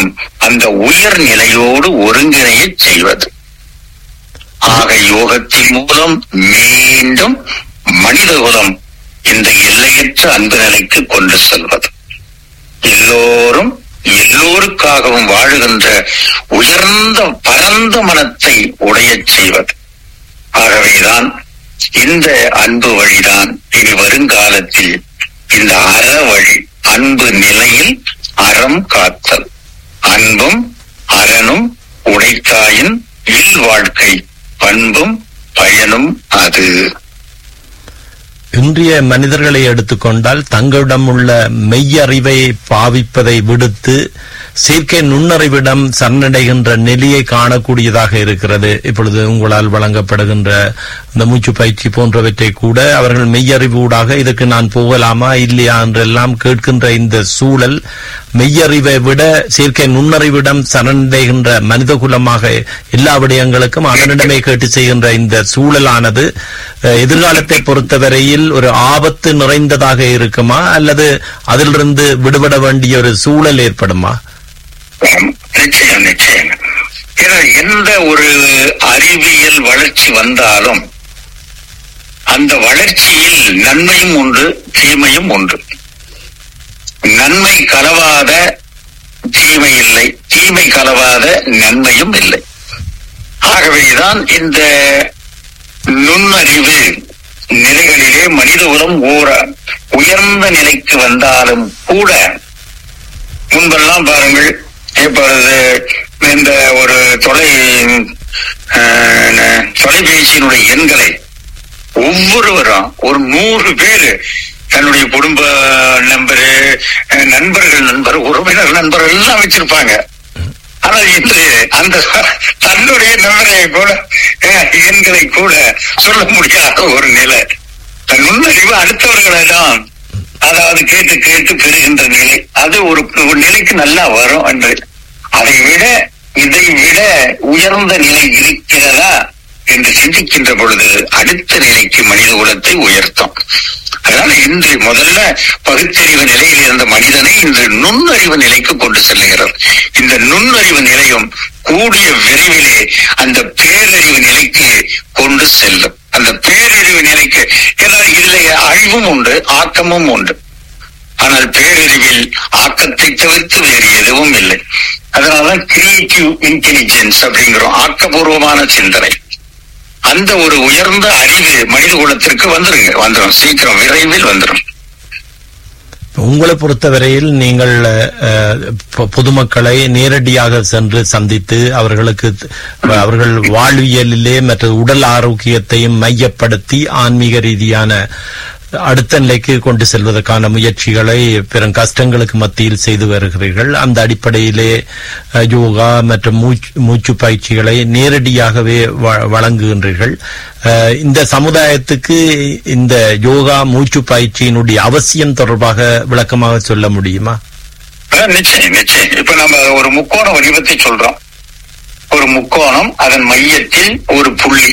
அந்த உயர் நிலையோடு ஒருங்கிணையச் செய்வது ஆக யோகத்தின் மூலம் மீண்டும் மனிதகுலம் இந்த எல்லையற்ற அன்பு நிலைக்கு கொண்டு செல்வது எல்லோரும் எல்லோருக்காகவும் வாழுகின்ற உயர்ந்த பரந்த மனத்தை உடையச் செய்வது ஆகவேதான் இந்த அன்பு வழிதான் இனி வருங்காலத்தில் இந்த அற வழி அன்பு நிலையில் அறம் காத்தல் அன்பும் அறனும் உடைத்தாயின் இல் வாழ்க்கை பண்பும் பயனும் அது இன்றைய மனிதர்களை எடுத்துக்கொண்டால் தங்களிடம் உள்ள மெய்யறிவை பாவிப்பதை விடுத்து செயற்கை நுண்ணறிவிடம் சரணடைகின்ற நிலையை காணக்கூடியதாக இருக்கிறது இப்பொழுது உங்களால் வழங்கப்படுகின்ற இந்த மூச்சு பயிற்சி போன்றவற்றை கூட அவர்கள் மெய்யறிவூடாக இதுக்கு நான் போகலாமா இல்லையா என்றெல்லாம் கேட்கின்ற இந்த சூழல் மெய்யறிவை விட செயற்கை நுண்ணறிவிடம் சரணடைகின்ற மனித குலமாக எல்லா விடயங்களுக்கும் அதனிடமே கேட்டு செய்கின்ற இந்த சூழலானது அஹ், எதிர்காலத்தை பொறுத்தவரையில் ஒரு ஆபத்து நிறைந்ததாக இருக்குமா அல்லது அதிலிருந்து விடுபட வேண்டிய ஒரு சூழல் ஏற்படுமா நிச்சயம் நிச்சயம் ஏன்னா எந்த ஒரு அறிவியல் வளர்ச்சி வந்தாலும் அந்த வளர்ச்சியில் நன்மையும் உண்டு தீமையும் உண்டு நன்மை கலவாத தீமை இல்லை தீமை கலவாத நன்மையும் இல்லை ஆகவேதான் இந்த நுண்ணறிவு நிலைகளிலே மனித உலம் ஓர உயர்ந்த நிலைக்கு வந்தாலும் கூட முன்பெல்லாம் பாருங்கள் இப்பொழுது இந்த ஒரு தொலை அஹ், தொலைபேசியினுடைய எண்களை ஒவ்வொருவரும் ஒரு நூறு பேரு தன்னுடைய குடும்ப நம்பரு அஹ், நண்பர்கள் நண்பர் உறவினர் நண்பர் எல்லாம் வச்சிருப்பாங்க ஆனால் இன்று அந்த தன்னுடைய நம்பரை கூட அஹ், எண்களை கூட சொல்ல முடியாத ஒரு நிலை தன் நுண்ணறிவு அடுத்தவர்களிடம் அதாவது கேட்டு கேட்டு பெறுகின்ற நிலை அது ஒரு ஒரு நிலைக்கு நல்லா வரும் என்று அதை விட இதை விட உயர்ந்த நிலை இருக்கிறதா என்று சிந்திக்கின்ற பொழுது அடுத்த நிலைக்கு மனித குலத்தை உயர்த்தும் அதனால இன்று முதல்ல பகுத்தறிவு நிலையில் இருந்த மனிதனை இன்று நுண்ணறிவு நிலைக்கு கொண்டு செல்லுகிறார் இந்த நுண்ணறிவு நிலையம் கூடிய விரைவிலே அந்த பேரறிவு நிலைக்கு கொண்டு செல்லும் அந்த பேரறிவு நிலைக்கு ஏன்னா இதுல அழிவும் உண்டு ஆக்கமும் உண்டு ஆனால் பேரறிவில் ஆக்கத்தை தவிர்த்து வேறு எதுவும் இல்லை அதனாலதான் கிரியேட்டிவ் இன்டெலிஜென்ஸ் அப்படிங்கிறோம் ஆக்கப்பூர்வமான சிந்தனை அந்த ஒரு உயர்ந்த அறிவு மனித குலத்திற்கு வந்துருங்க வந்துடும் சீக்கிரம் விரைவில் வந்துடும் உங்களை பொறுத்தவரையில் நீங்கள் அஹ், பொ- பொதுமக்களை நேரடியாக சென்று சந்தித்து அவர்களுக்கு த- அவர்கள் வாழ்வியலிலே மற்ற உடல் ஆரோக்கியத்தையும் மையப்படுத்தி ஆன்மீக ரீதியான அடுத்த நிலைக்கு கொண்டு செல்வதற்கான முயற்சிகளை பெரும் கஷ்டங்களுக்கு மத்தியில் செய்து வருகிறீர்கள் அந்த அடிப்படையிலே அஹ், யோகா மற்றும் மூச்சு மூச்சு பயிற்சிகளை நேரடியாகவே வ- வழங்குகின்றீர்கள் அஹ், இந்த சமுதாயத்துக்கு இந்த யோகா மூச்சு பயிற்சியினுடைய அவசியம் தொடர்பாக விளக்கமாக சொல்ல முடியுமா அதான் நிச்சயம் நிச்சயம் இப்ப நம்ம ஒரு முக்கோண வடிவத்தை சொல்றோம் ஒரு முக்கோணம் அதன் மையத்தில் ஒரு புள்ளி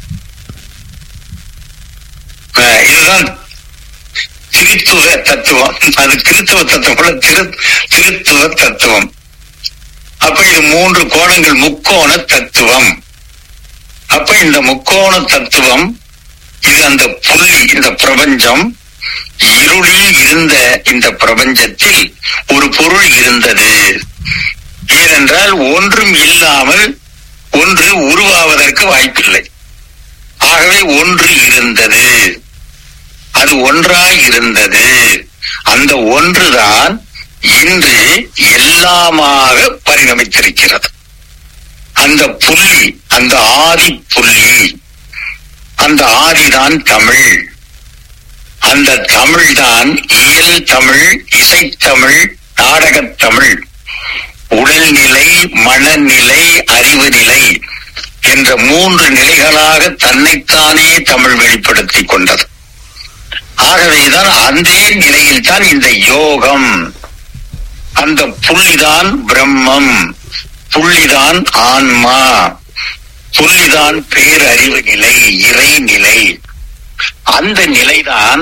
அஹ் இதுதான் திருத்துவ தத்துவம் அது கிறித்துவ தத்துவம் திரு திருத்துவ தத்துவம் அப்ப இது மூன்று கோணங்கள் முக்கோண தத்துவம் அப்ப இந்த முக்கோண தத்துவம் இது அந்த புள்ளி இந்த பிரபஞ்சம் இருளில் இருந்த இந்த பிரபஞ்சத்தில் ஒரு பொருள் இருந்தது ஏனென்றால் ஒன்றும் இல்லாமல் ஒன்று உருவாவதற்கு வாய்ப்பில்லை ஆகவே ஒன்று இருந்தது அது ஒன்றாய் இருந்தது அந்த ஒன்றுதான் இன்று எல்லாமாக பரிணமித்திருக்கிறது அந்த புள்ளி அந்த ஆதி புள்ளி அந்த ஆதிதான் தமிழ் அந்த தமிழ்தான் இயல் தமிழ் இசைத்தமிழ் நாடகத் தமிழ் உடல்நிலை மனநிலை அறிவு நிலை என்ற மூன்று நிலைகளாக தன்னைத்தானே தமிழ் வெளிப்படுத்திக் கொண்டது ஆகவேதான் அந்த நிலையில் தான் இந்த யோகம் அந்த புள்ளிதான் பிரம்மம் புள்ளிதான் ஆன்மா புள்ளிதான் பேரறிவு நிலை இறைநிலை அந்த நிலைதான்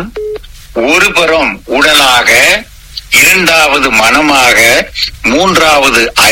ஒருபுறம் உடலாக இரண்டாவது மனமாக மூன்றாவது